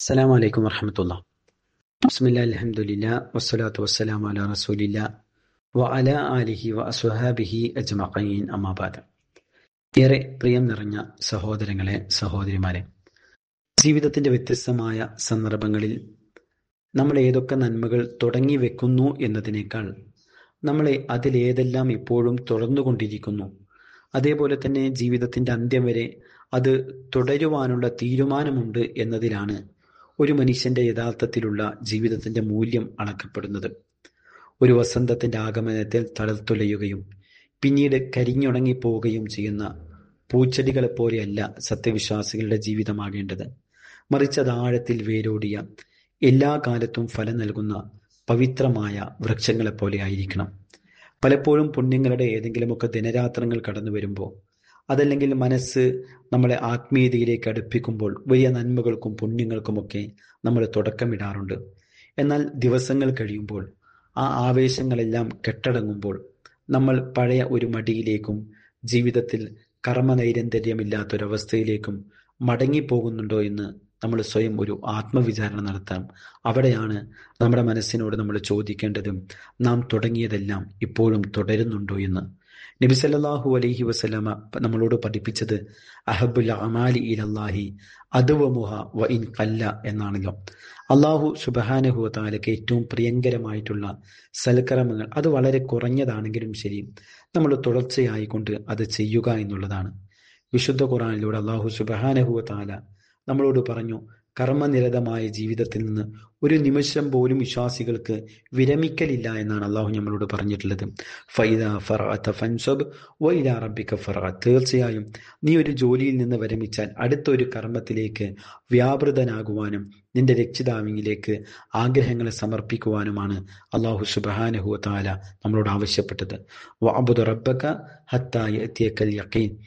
السلام عليكم ورحمة الله بسم الله الحمد لله والصلاة والسلام على رسول الله وعلى آله وأصحابه أجمعين أما بعد ഏറെ പ്രിയം നിറഞ്ഞ സഹോദരങ്ങളെ സഹോദരിമാരെ ജീവിതത്തിന്റെ വ്യത്യസ്തമായ സന്ദർഭങ്ങളിൽ നമ്മൾ ഏതൊക്കെ നന്മകൾ തുടങ്ങി വെക്കുന്നു എന്നതിനേക്കാൾ നമ്മളെ അതിലേതെല്ലാം ഇപ്പോഴും തുടർന്നുകൊണ്ടിരിക്കുന്നു അതേപോലെ തന്നെ ജീവിതത്തിന്റെ അന്ത്യം വരെ അത് തുടരുവാനുള്ള തീരുമാനമുണ്ട് എന്നതിലാണ് ഒരു മനുഷ്യന്റെ യഥാർത്ഥത്തിലുള്ള ജീവിതത്തിന്റെ മൂല്യം അളക്കപ്പെടുന്നത് ഒരു വസന്തത്തിന്റെ ആഗമനത്തിൽ തളർത്തുലയുകയും പിന്നീട് കരിഞ്ഞുണങ്ങിപ്പോവുകയും ചെയ്യുന്ന പൂച്ചെടികളെ പോലെയല്ല സത്യവിശ്വാസികളുടെ ജീവിതമാകേണ്ടത് മറിച്ച് അത് ആഴത്തിൽ വേരോടിയ എല്ലാ കാലത്തും ഫലം നൽകുന്ന പവിത്രമായ വൃക്ഷങ്ങളെ പോലെ ആയിരിക്കണം പലപ്പോഴും പുണ്യങ്ങളുടെ ഏതെങ്കിലുമൊക്കെ ദിനരാത്രങ്ങൾ കടന്നു വരുമ്പോൾ അതല്ലെങ്കിൽ മനസ്സ് നമ്മളെ ആത്മീയതയിലേക്ക് അടുപ്പിക്കുമ്പോൾ വലിയ നന്മകൾക്കും പുണ്യങ്ങൾക്കുമൊക്കെ നമ്മൾ തുടക്കമിടാറുണ്ട് എന്നാൽ ദിവസങ്ങൾ കഴിയുമ്പോൾ ആ ആവേശങ്ങളെല്ലാം കെട്ടടങ്ങുമ്പോൾ നമ്മൾ പഴയ ഒരു മടിയിലേക്കും ജീവിതത്തിൽ കർമ്മനൈരന്തര്യമില്ലാത്തൊരവസ്ഥയിലേക്കും മടങ്ങിപ്പോകുന്നുണ്ടോ എന്ന് നമ്മൾ സ്വയം ഒരു ആത്മവിചാരണ നടത്താം അവിടെയാണ് നമ്മുടെ മനസ്സിനോട് നമ്മൾ ചോദിക്കേണ്ടതും നാം തുടങ്ങിയതെല്ലാം ഇപ്പോഴും തുടരുന്നുണ്ടോ എന്ന് നബി സല്ലല്ലാഹു അലൈഹി വസല്ലമ നമ്മളോട് പഠിപ്പിച്ചത് അഹബുൽ അമാലി ഇലല്ലാഹി അതുവമുഹ വ ഇൻ കല്ല എന്നാണല്ലോ അള്ളാഹു സുബഹാനഹു താലക്ക് ഏറ്റവും പ്രിയങ്കരമായിട്ടുള്ള സൽക്കർമ്മങ്ങൾ അത് വളരെ കുറഞ്ഞതാണെങ്കിലും ശരി നമ്മൾ തുടർച്ചയായിക്കൊണ്ട് അത് ചെയ്യുക എന്നുള്ളതാണ് വിശുദ്ധ ഖുറാനിലൂടെ അള്ളാഹു സുബഹാനഹു താല നമ്മളോട് പറഞ്ഞു കർമ്മനിരതമായ ജീവിതത്തിൽ നിന്ന് ഒരു നിമിഷം പോലും വിശ്വാസികൾക്ക് വിരമിക്കലില്ല എന്നാണ് അള്ളാഹു നമ്മളോട് പറഞ്ഞിട്ടുള്ളത് ഫൈദ ഫറഅത്ത ഫൻസബ് വൈല റബ്ബിക ഫറ തീർച്ചയായും നീ ഒരു ജോലിയിൽ നിന്ന് വിരമിച്ചാൽ അടുത്തൊരു കർമ്മത്തിലേക്ക് വ്യാപൃതനാകുവാനും നിന്റെ രക്ഷിതാവിലേക്ക് ആഗ്രഹങ്ങളെ സമർപ്പിക്കുവാനുമാണ് അള്ളാഹു സുബഹാനഹു താല നമ്മളോട് ആവശ്യപ്പെട്ടത് വഅബുദ് റബ്ബക ഹത്താ യഅതിയക്കൽ യഖീൻ